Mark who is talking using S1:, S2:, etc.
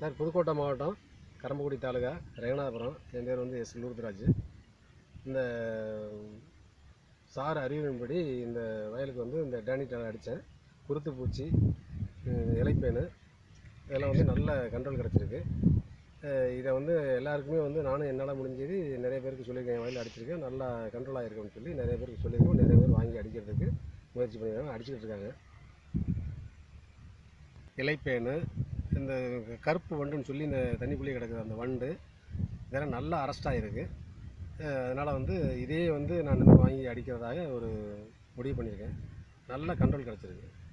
S1: sir Pudukkottai மாவட்டம் கரம்பக்குடி தாலுகா ரங்கநாதபுரம் என் பேர் வந்து எஸ் லூர்தராஜ் இந்த சார் அறிவின்படி இந்த வயலுக்கு வந்து இந்த டேனிட்டால் அடித்தேன் குருத்து பூச்சி உம், இலைப்பேனு இதெல்லாம் வந்து நல்ல கண்ட்ரோல் கிடச்சிருக்கு அஹ் இதை வந்து எல்லாருக்குமே வந்து நானும் என்னால் முடிஞ்சது நிறைய பேருக்கு சொல்லியிருக்கேன் என் வயலில் அடிச்சிருக்கேன் நல்லா கண்ட்ரோல் ஆகிருக்குன்னு சொல்லி நிறைய பேருக்கு சொல்லியிருக்கோம் நிறைய பேர் வாங்கி அடிக்கிறதுக்கு முயற்சி பண்ணியிருக்காங்க அடிச்சுக்கிட்டு இருக்காங்க இலைப்பேனு இந்த கருப்பு வண்டுன்னு சொல்லி இந்த தண்ணிக்குள்ளேயே கிடக்குது அந்த வண்டு இதெல்லாம் நல்லா அரெஸ்ட் ஆகிருக்கு அதனால் வந்து இதே வந்து நான் வந்து வாங்கி அடிக்கிறதாக ஒரு முடிவு பண்ணியிருக்கேன் நல்ல கண்ட்ரோல் கிடச்சிருக்கு